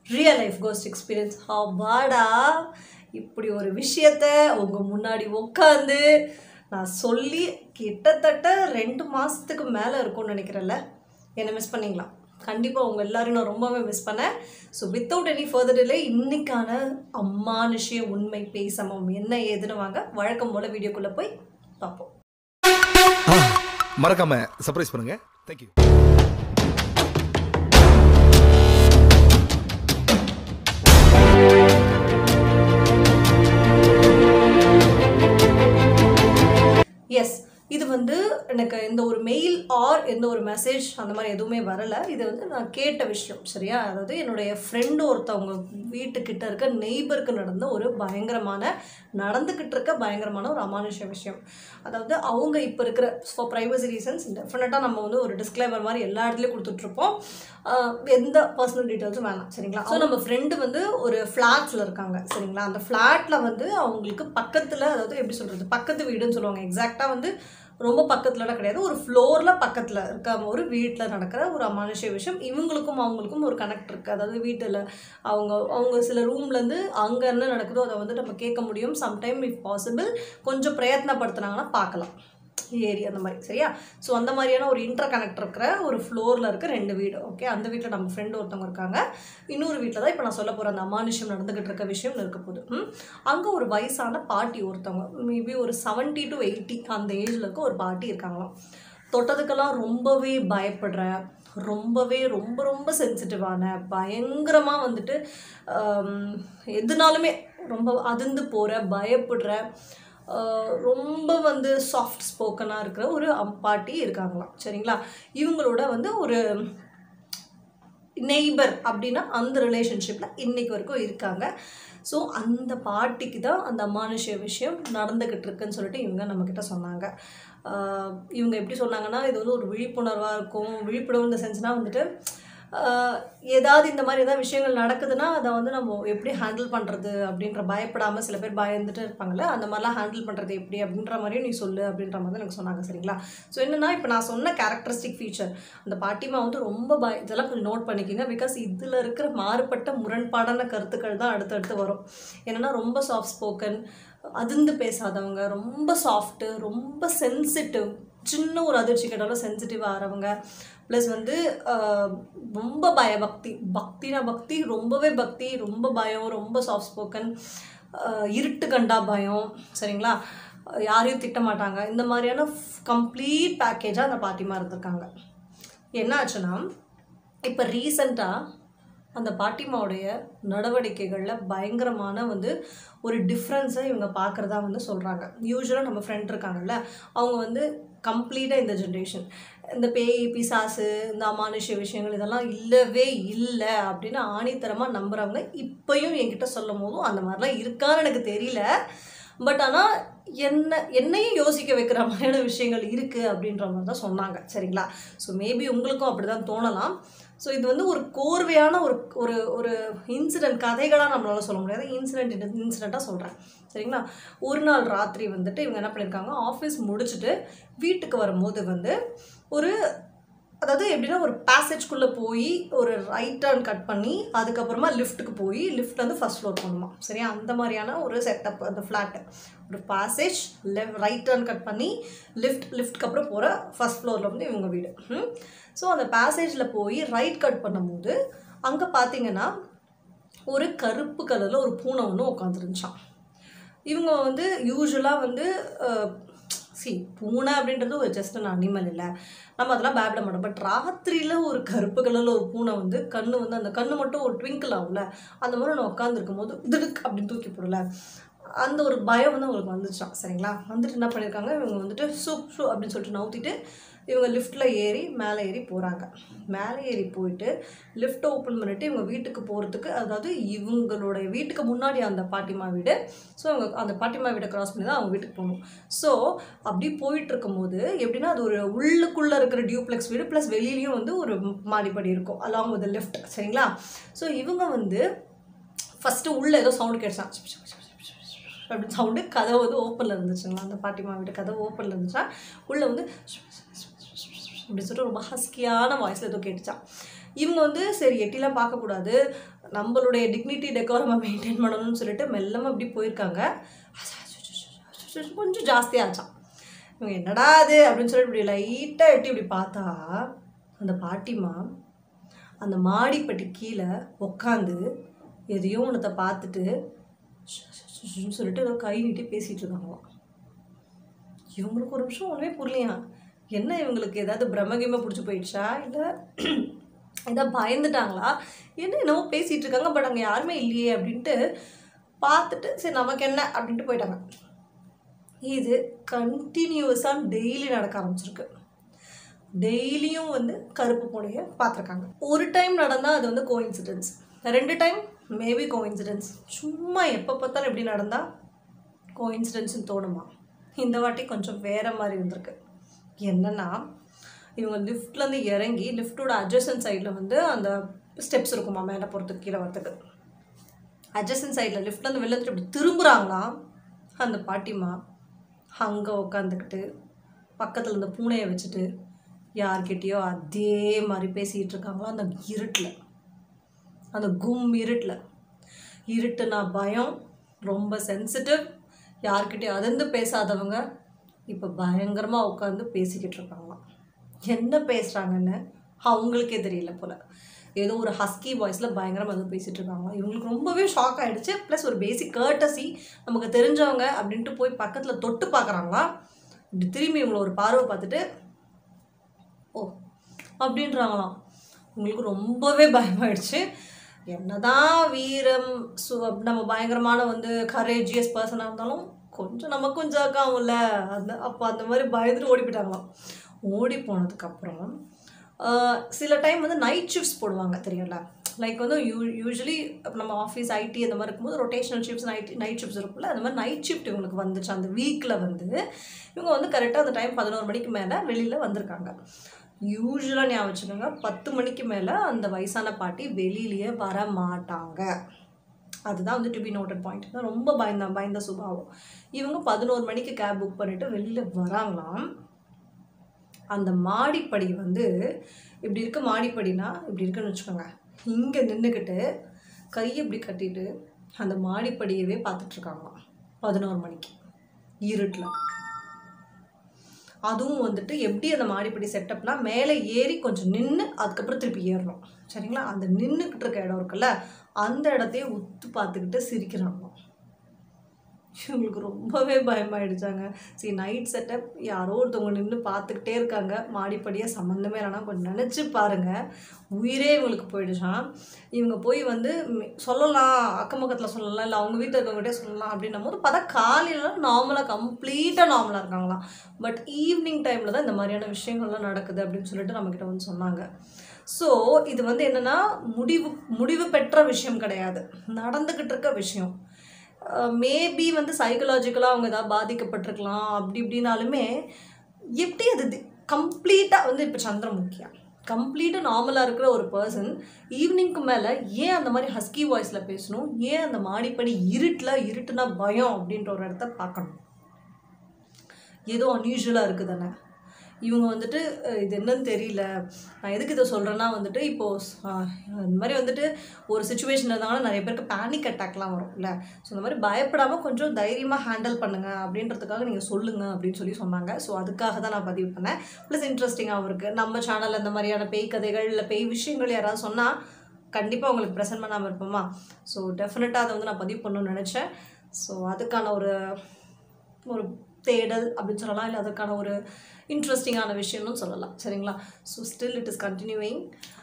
real life cost experience வாடா இப்படி ஒரு விஷயத்த உங்கள் முன்னாடி உட்காந்து நான் சொல்லி கிட்டத்தட்ட ரெண்டு மாதத்துக்கு மேலே இருக்கும்னு நினைக்கிறேன்ல என்னை மிஸ் பண்ணீங்களா கண்டிப்பாக உங்கள் எல்லாரையும் நான் ரொம்பவே மிஸ் பண்ணேன் so without any further delay இன்னைக்கான அம்மானுஷிய உண்மை பேசமம் என்ன ஏதுன்னு வாங்க வழக்கம் போல் வீடியோக்குள்ளே போய் பார்ப்போம் மறக்காம சர்ப்ரைஸ் பண்ணுங்க தேங்க்யூ எஸ் இது வந்து எனக்கு எந்த ஒரு மெயில் ஆர் எந்த ஒரு மெசேஜ் அந்த மாதிரி எதுவுமே வரலை இது வந்து நான் கேட்ட விஷயம் சரியா அதாவது என்னுடைய ஃப்ரெண்டு ஒருத்தவங்க வீட்டுக்கிட்ட இருக்க நெய்பருக்கு நடந்த ஒரு பயங்கரமான நடந்துக்கிட்டு இருக்க பயங்கரமான ஒரு அமானுஷ விஷயம் அதாவது அவங்க இப்போ இருக்கிற ஃபார் ப்ரைவசி ரீசன்ஸ் டெஃபினட்டாக நம்ம வந்து ஒரு டிஸ்க்ளைமர் மாதிரி எல்லா இடத்துலையும் கொடுத்துட்ருப்போம் ஆஹ் எந்த பர்சனல் டீட்டெயில்ஸும் வேணாம் சரிங்களா ஸோ நம்ம ஃப்ரெண்டு வந்து ஒரு ஃப்ளாட்ஸில் இருக்காங்க சரிங்களா அந்த ஃப்ளாட்டில் வந்து அவங்களுக்கு பக்கத்தில் அதாவது எப்படி சொல்கிறது பக்கத்து வீடுன்னு சொல்லுவாங்க எக்ஸாக்டாக வந்து ரொம்ப பக்கத்துலலாம் கிடையாது ஒரு ஃப்ளோரில் பக்கத்தில் இருக்க ஒரு வீட்டில் நடக்கிற ஒரு அமானுஷ விஷயம் இவங்களுக்கும் அவங்களுக்கும் ஒரு கனெக்ட் இருக்குது அதாவது வீட்டில் அவங்க அவங்க சில ரூம்லேருந்து அங்கே என்ன நடக்குதோ அதை வந்து நம்ம கேட்க முடியும் சம்டைம் இஃப் பாசிபிள் கொஞ்சம் பிரயத்னப்படுத்துனாங்கன்னா பார்க்கலாம் ஏரி அந்த மாதிரி சரியா ஸோ அந்த மாதிரியான ஒரு இன்டர் கனெக்ட் இருக்கிற ஒரு ஃப்ளோரில் இருக்க ரெண்டு வீடு ஓகே அந்த வீட்டில் நம்ம ஃப்ரெண்டு ஒருத்தவங்க இருக்காங்க இன்னொரு வீட்டில் தான் இப்போ நான் சொல்ல போகிற அந்த அமானுஷம் நடந்துக்கிட்டு இருக்க விஷயம் இருக்க போகுது அங்கே ஒரு வயசான பாட்டி ஒருத்தவங்க மேபி ஒரு செவன்ட்டி டு எயிட்டி அந்த ஏஜில் இருக்க ஒரு பாட்டி இருக்காங்களாம் தொட்டதுக்கெல்லாம் ரொம்பவே பயப்படுற ரொம்பவே ரொம்ப ரொம்ப சென்சிட்டிவான பயங்கரமாக வந்துட்டு ஆம், எதுனாலுமே ரொம்ப அதிர்ந்து போகிற பயப்படுற ஆஹ், ரொம்ப வந்து சாஃப்ட் ஸ்போக்கனாக இருக்கிற ஒரு அம்- பாட்டி இருக்காங்களாம் சரிங்களா இவங்களோட வந்து ஒரு நெய்பர் அப்படின்னா அந்த ரிலேஷன்ஷிப்பில் இன்னைக்கு வரைக்கும் இருக்காங்க ஸோ அந்த பாட்டிக்கு தான் அந்த அமானுஷ விஷயம் நடந்துக்கிட்டு இருக்குன்னு சொல்லிட்டு இவங்க நம்மக்கிட்ட சொன்னாங்க ஆஹ் இவங்க எப்படி சொன்னாங்கன்னா இது வந்து ஒரு விழிப்புணர்வாக இருக்கும் விழிப்புணர்வு இந்த சென்ஸ்னால் வந்துட்டு ஆஹ் ஏதாவது இந்த மாதிரி ஏதாவது விஷயங்கள் நடக்குதுன்னா அதை வந்து நம்ம எப்படி ஹேண்டில் பண்ணுறது அப்படின்ற பயப்படாமல் சில பேர் பயந்துட்டு இருப்பாங்கல்ல அந்த மாதிரிலாம் ஹேண்டில் பண்ணுறது எப்படி அப்படின்ற மாதிரியும் நீ சொல்லு அப்படின்ற மாதிரி தான் எனக்கு சொன்னாங்க சரிங்களா ஸோ என்னன்னா இப்போ நான் சொன்ன கேரக்டரிஸ்டிக் ஃபீச்சர் அந்த பாட்டிமா வந்து ரொம்ப பய இதெல்லாம் கொஞ்சம் நோட் பண்ணிக்கிங்க பிகாஸ் இதில் இருக்கிற மாறுபட்ட முரண்பாடான கருத்துக்கள் தான் அடுத்தடுத்து வரும் என்னென்னா ரொம்ப சாஃப்ட் ஸ்போக்கன் அதிர்ந்து பேசாதவங்க ரொம்ப சாஃப்ட்டு ரொம்ப சென்சிட்டிவ் சின்ன ஒரு அதிர்ச்சி கேட்டாலும் சென்சிட்டிவ் ஆகிறவங்க ப்ளஸ் வந்து ஆஹ், ரொம்ப பயபக்தி பக்தினா பக்தி ரொம்பவே பக்தி ரொம்ப பயம் ரொம்ப சாஃப்ட் ஸ்போக்கன் இருட்டு கண்டா பயம் சரிங்களா யாரையும் திட்ட மாட்டாங்க இந்த மாதிரியான கம்ப்ளீட் பேக்கேஜாக அந்த பாட்டிமா இருந்திருக்காங்க என்ன ஆச்சுன்னா இப்போ ரீசண்டாக அந்த பாட்டிமாவுடைய நடவடிக்கைகளில் பயங்கரமான வந்து ஒரு டிஃப்ரென்ஸை இவங்க பார்க்குறதா வந்து சொல்கிறாங்க யூஸ்வலாக நம்ம ஃப்ரெண்ட் இருக்காங்கல்ல அவங்க வந்து கம்ப்ளீட்டாக இந்த ஜென்ரேஷன் இந்த பேய் பிசாசு இந்த அமானுஷ்ய விஷயங்கள் இதெல்லாம் இல்லவே இல்லை அப்படின்னு ஆணித்தரமாக நம்புகிறவங்க இப்பயும் என்கிட்ட சொல்லும் போதும் அந்த மாதிரிலாம் இருக்கான்னு எனக்கு தெரியல பட் ஆனால் என்ன என்னையும் யோசிக்க வைக்கிற மாதிரியான விஷயங்கள் இருக்குது அப்படின்ற மாதிரி தான் சொன்னாங்க சரிங்களா ஸோ மேபி உங்களுக்கும் அப்படி தான் தோணலாம் ஸோ இது வந்து ஒரு கோர்வையான ஒரு ஒரு ஒரு இன்சிடென்ட் கதைகளாக நம்மளால சொல்ல முடியாது இன்சிடென்ட் இன்சிடெண்ட்டாக சொல்கிறேன் சரிங்களா ஒரு நாள் ராத்திரி வந்துட்டு இவங்க என்ன பண்ணியிருக்காங்க ஆஃபீஸ் முடிச்சுட்டு வீட்டுக்கு வரும்போது வந்து ஒரு அதாவது எப்படின்னா ஒரு பேசேஜ்குள்ளே போய் ஒரு ரைட் டர்ன் கட் பண்ணி அதுக்கப்புறமா லிஃப்ட்டுக்கு போய் லிஃப்ட் வந்து ஃபர்ஸ்ட் ஃப்ளோர் போகணுமா சரியா அந்த மாதிரியான ஒரு செட்டப் அந்த ஃப்ளாட்டு ஒரு passage left right turn cut பண்ணி லிஃப்ட் லிஃப்ட்க்கு அப்புறம் போகிற ஃபர்ஸ்ட் ஃப்ளோரில் வந்து இவங்க வீடு ஸோ அந்த பேசேஜில் போய் ரைட் கட் பண்ணும்போது அங்கே பார்த்தீங்கன்னா ஒரு கருப்பு கலரில் ஒரு பூனை ஒன்று உட்காந்துருந்துச்சான் இவங்க வந்து யூஸ்வலாக வந்து சி பூனை அப்படின்றது ஒரு ஜஸ்ட் an அனிமல் இல்லை நம்ம அதெல்லாம் பயப்பட மாட்டோம் பட் ராத்திரியில் ஒரு கருப்பு கலரில் ஒரு பூனை வந்து கண்ணு வந்து அந்த கண்ணு மட்டும் ஒரு ட்விங்கிள் ஆகும்ல அந்த மாதிரி நான் உட்காந்துருக்கும் போது திடுக் அப்படின்னு தூக்கி போடல அந்த ஒரு பயம் வந்து அவங்களுக்கு வந்துச்சான் சரிங்களா வந்துட்டு என்ன பண்ணியிருக்காங்க இவங்க வந்துட்டு சூப் ஷூ அப்படின்னு சொல்லிட்டு நவுத்திட்டு இவங்க லிஃப்ட்டில் ஏறி மேலே ஏறி போகிறாங்க மேலே ஏறி போயிட்டு லிஃப்ட் ஓப்பன் பண்ணிவிட்டு இவங்க வீட்டுக்கு போகிறதுக்கு அதாவது இவங்களுடைய வீட்டுக்கு முன்னாடி அந்த பாட்டிமா வீடு ஸோ அவங்க அந்த பாட்டிமா வீட்டை கிராஸ் பண்ணி தான் அவங்க வீட்டுக்கு போகணும் ஸோ அப்படி போயிட்டு இருக்கும்போது எப்படின்னா அது ஒரு உள்ளுக்குள்ளே இருக்கிற டியூப்ளெக்ஸ் வீடு ப்ளஸ் வெளியிலையும் வந்து ஒரு மாடிப்படி இருக்கும் அலாங் வித் லிஃப்ட் சரிங்களா ஸோ இவங்க வந்து ஃபஸ்ட்டு உள்ளே ஏதோ சவுண்டு கேட்டுச்சான் அப்படின்னு சவுண்டு கதவு வந்து ஓப்பனில் இருந்துச்சுங்களா அந்த பாட்டிமா வீட்டு கதவு ஓப்பனில் இருந்துச்சா உள்ளே வந்து அப்படின்னு சொல்லிட்டு ரொம்ப ஹஸ்கியான வாய்ஸில் ஏதோ கேட்டுச்சான் இவங்க வந்து சரி எட்டிலாம் பார்க்கக்கூடாது நம்மளுடைய டிக்னிட்டி டெக்கோரமை மெயின்டைன் பண்ணணும்னு சொல்லிட்டு மெல்லமாக அப்படி போயிருக்காங்க கொஞ்சம் ஜாஸ்தியாச்சான் இவங்க என்னடா அது அப்படின்னு சொல்லிட்டு இப்படி லைட்டாக எட்டி இப்படி பார்த்தா அந்த பாட்டிமா அந்த மாடிப்பட்டி கீழே உக்காந்து எதையோ ஒன்றத்தை பார்த்துட்டு சொல்லிட்டு ஏதோ கை நீட்டி பேசிகிட்டு இருக்காங்களாம் இவங்களுக்கு ஒரு நிமிஷம் ஒன்றுமே புரியலையா என்ன இவங்களுக்கு ஏதாவது பிரம்மகிம பிடிச்சி போயிடுச்சா இல்லை ஏதாவது பயந்துட்டாங்களா என்ன என்னவோ பேசிகிட்டு இருக்காங்க பட் அங்கே யாருமே இல்லையே அப்படின்ட்டு பார்த்துட்டு சரி நமக்கு என்ன அப்படின்ட்டு போயிட்டாங்க இது கண்டினியூஸாக டெய்லி நடக்க ஆரம்பிச்சிருக்கு டெய்லியும் வந்து கருப்பு பூனையை பார்த்துருக்காங்க ஒரு டைம் நடந்தால் அது வந்து கோஇன்சிடென்ஸ் ரெண்டு டைம் மேபி கோஇன்சிடென்ஸ் சும்மா எப்போ பார்த்தாலும் எப்படி நடந்தால் கோஇன்சிடென்ஸ்னு தோணுமா இந்த வாட்டி கொஞ்சம் வேறு மாதிரி இருந்திருக்கு என்னென்னா இவங்க லிஃப்ட்லேருந்து இறங்கி லிஃப்ட்டோட அட்ஜஸ்டன் சைடில் வந்து அந்த ஸ்டெப்ஸ் இருக்குமா மேலே போகிறதுக்கு கீழே வரத்துக்கு அட்ஜஸ்டன் சைடில் லிஃப்ட்லேருந்து வெளில இப்படி திரும்புகிறாங்களாம் அந்த பாட்டிமா அங்கே உக்காந்துக்கிட்டு பக்கத்தில் இந்த பூனையை வச்சுட்டு யார்கிட்டயோ அதே மாதிரி பேசிகிட்டு இருக்காங்களோ அந்த இருட்டில் அந்த கும் இருட்டில் இருட்டுனா பயம் ரொம்ப சென்சிட்டிவ் யார்கிட்டயும் அதிர்ந்து பேசாதவங்க இப்போ பயங்கரமாக உட்காந்து பேசிக்கிட்டு இருக்காங்களாம் என்ன பேசுகிறாங்கன்னு அவங்களுக்கே தெரியல போல் ஏதோ ஒரு ஹஸ்கி வாய்ஸில் பயங்கரமாக வந்து பேசிகிட்டு இருக்காங்க இவங்களுக்கு ரொம்பவே ஷாக் ஆகிடுச்சு ப்ளஸ் ஒரு பேசிக் கர்டசி நமக்கு தெரிஞ்சவங்க அப்படின்ட்டு போய் பக்கத்தில் தொட்டு பார்க்குறாங்களா இப்படி திரும்பி இவங்களை ஒரு பார்வை பார்த்துட்டு ஓ அப்படின்றாங்களாம் உங்களுக்கு ரொம்பவே பயமாயிடுச்சு என்னதான் வீரம் சு நம்ம பயங்கரமான வந்து கரேஜியஸ் பர்சனாக இருந்தாலும் கொஞ்சம் நமக்கும் ஜாக்காகும்ல அந்த அப்போ அந்த மாதிரி பயந்துட்டு ஓடி போயிட்டாங்களாம் ஓடி போனதுக்கப்புறம் சில டைம் வந்து நைட் ஷிஃப்ட்ஸ் போடுவாங்க தெரியும்ல லைக் வந்து யூ யூஸ்வலி நம்ம ஆஃபீஸ் ஐடி அந்த மாதிரி இருக்கும்போது rotational shifts night night shifts இருக்கும்ல அந்த மாதிரி நைட் ஷிஃப்ட் இவங்களுக்கு வந்துச்சு அந்த வீக்கில் வந்து இவங்க வந்து கரெக்டாக அந்த டைம் பதினோரு மணிக்கு மேலே வெளியில் வந்திருக்காங்க யூஸ்வலாக ஞாபகம் வச்சுக்கோங்க பத்து மணிக்கு மேலே அந்த வயசான பாட்டி வெளியிலேயே வர மாட்டாங்க அதுதான் வந்து டு பி நோட்டட் பாயிண்ட் ரொம்ப பயந்த பயந்த சுபாவம் இவங்க பதினோரு மணிக்கு கேப் புக் பண்ணிவிட்டு வெளியில் வராங்களாம் அந்த மாடிப்படி வந்து இப்படி இருக்க மாடிப்படினா இப்படி இருக்குன்னு வச்சுக்கோங்க இங்கே நின்றுக்கிட்டு கையை இப்படி கட்டிட்டு அந்த மாடிப்படியவே பார்த்துட்ருக்காங்களாம் பதினோரு மணிக்கு இருட்டில் அதுவும் வந்துட்டு எப்படி அந்த மாடிப்படி செட்டப்னா மேலே ஏறி கொஞ்சம் நின்று அதுக்கப்புறம் திருப்பி ஏறணும் சரிங்களா அந்த நின்றுக்கிட்டு இருக்க இடம் இருக்குல்ல அந்த இடத்தையே உத்து பார்த்துக்கிட்டு சிரிக்கிறாங்களாம் இவங்களுக்கு ரொம்பவே பயமாயிடுச்சாங்க சரி நைட் செட்டப் யாரோ ஒருத்தவங்க நின்று பார்த்துக்கிட்டே இருக்காங்க மாடிப்படியாக சம்மந்தமே இல்லைனா கொஞ்சம் நினச்சி பாருங்கள் உயிரே இவங்களுக்கு போயிடுச்சான் இவங்க போய் வந்து ம், சொல்லலாம் அக்கம் பக்கத்தில் சொல்லலாம் இல்லை அவங்க வீட்டில் இருக்கவங்ககிட்டே சொல்லலாம் அப்படின்னும் போது பார்த்தா காலையில் நார்மலாக கம்ப்ளீட்டாக நார்மலாக இருக்காங்களாம் பட் ஈவினிங் டைமில் தான் இந்த மாதிரியான விஷயங்கள்லாம் நடக்குது அப்படின்னு சொல்லிட்டு நம்மக்கிட்ட வந்து சொன்னாங்க ஸோ இது வந்து என்னென்னா முடிவு முடிவு பெற்ற விஷயம் கிடையாது நடந்துக்கிட்டு இருக்க விஷயம் மேபி வந்து சைக்கலாஜிக்கலாக அவங்க ஏதாவது பாதிக்கப்பட்டிருக்கலாம் அப்படி இப்படினாலுமே எப்படி அது கம்ப்ளீட்டாக வந்து இப்போ சந்திரமுக்கியா கம்ப்ளீட்டாக நார்மலாக இருக்கிற ஒரு பர்சன் ஈவினிங்க்கு மேலே ஏன் அந்த மாதிரி ஹஸ்கி வாய்ஸில் பேசணும் ஏன் அந்த மாடிப்படி இருட்டில் இருட்டுனா பயம் அப்படின்ற ஒரு இடத்த பார்க்கணும் ஏதோ அன்யூஷுவலாக இருக்குது தானே இவங்க வந்துட்டு அஹ், இது என்னன்னு தெரியல நான் எதுக்கு இதை சொல்கிறேன்னா வந்துட்டு இப்போது இந்த மாதிரி வந்துட்டு ஒரு சுச்சுவேஷன் இருந்தாங்கன்னா நிறைய பேருக்கு பேனிக் அட்டாக்லாம் வரும்ல ஸோ இந்த மாதிரி பயப்படாமல் கொஞ்சம் தைரியமாக ஹேண்டில் பண்ணுங்கள் அப்படின்றதுக்காக நீங்கள் சொல்லுங்கள் அப்படின்னு சொல்லி சொன்னாங்க ஸோ அதுக்காக தான் நான் பதிவு பண்ணேன் ப்ளஸ் இன்ட்ரெஸ்டிங்காகவும் இருக்குது நம்ம சேனலில் இந்த மாதிரியான பேய் கதைகள் இல்லை பேய் விஷயங்கள் யாராவது சொன்னால் கண்டிப்பாக உங்களுக்கு ப்ரெசென்ட் பண்ணாமல் இருப்போமா ஸோ டெஃபினட்டாக அதை வந்து நான் பதிவு பண்ணணும்னு நினச்சேன் ஸோ அதுக்கான ஒரு ஒரு தேடல் அப்படின்னு சொல்லலாம் இல்லை அதுக்கான ஒரு இன்ட்ரெஸ்டிங்கான விஷயம்னு சொல்லலாம் சரிங்களா so still it is continuing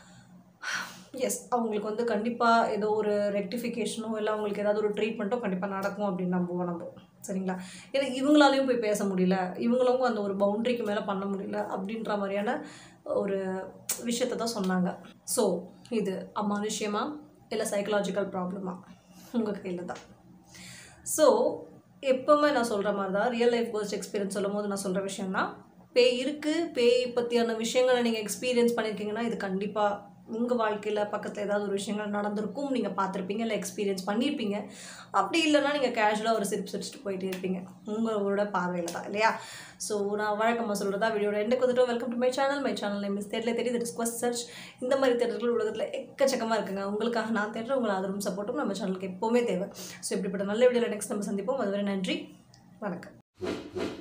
yes அவங்களுக்கு வந்து கண்டிப்பாக ஏதோ ஒரு ரெக்டிஃபிகேஷனோ இல்லை அவங்களுக்கு ஏதாவது ஒரு ட்ரீட்மெண்ட்டோ கண்டிப்பாக நடக்கும் அப்படின்னு நம்புவோம் நம்ம சரிங்களா ஏன்னா இவங்களாலையும் போய் பேச முடியல இவங்களும் அந்த ஒரு பவுண்ட்ரிக்கு மேலே பண்ண முடியல அப்படின்ற மாதிரியான ஒரு விஷயத்தை தான் சொன்னாங்க ஸோ இது அமானுஷ்யமா இல்லை சைக்கலாஜிக்கல் ப்ராப்ளமா உங்கள் கையில் தான் ஸோ எப்போவுமே நான் சொல்கிற மாதிரி தான் ரியல் லைஃப் கோஸ்ட் எக்ஸ்பீரியன்ஸ் சொல்லும் போது நான் சொல்கிற விஷயம்னா பேய் இருக்குது பேய் பற்றியான விஷயங்களை நீங்கள் எக்ஸ்பீரியன்ஸ் பண்ணியிருக்கீங்கன்னா இது கண்டிப்பாக உங்கள் வாழ்க்கையில் பக்கத்தில் ஏதாவது ஒரு விஷயங்கள் நடந்திருக்கும் நீங்கள் பார்த்துருப்பீங்க இல்லை எக்ஸ்பீரியன்ஸ் பண்ணியிருப்பீங்க அப்படி இல்லைன்னா நீங்கள் கேஷுவலாக ஒரு சிரிப்பு சிரிச்சுட்டு போயிட்டே இருப்பீங்க உங்களோட பார்வையில் தான் இல்லையா ஸோ நான் வழக்கமாக சொல்கிறதா வீடியோட எண்டுக்கு வந்துட்டு welcome to my channel my channel name is தேடல தேடி தட் இஸ் சர்ச் இந்த மாதிரி தேட்டர்கள் உலகத்தில் எக்கச்சக்கமாக இருக்குங்க உங்களுக்காக நான் தேடுற உங்களை ஆதரவும் சப்போர்ட்டும் நம்ம சேனலுக்கு எப்போவுமே தேவை ஸோ இப்படிப்பட்ட நல்ல வீடியோவில் நெக்ஸ்ட் நம்ம சந்திப்போம் அதுவரை நன்றி வணக்கம்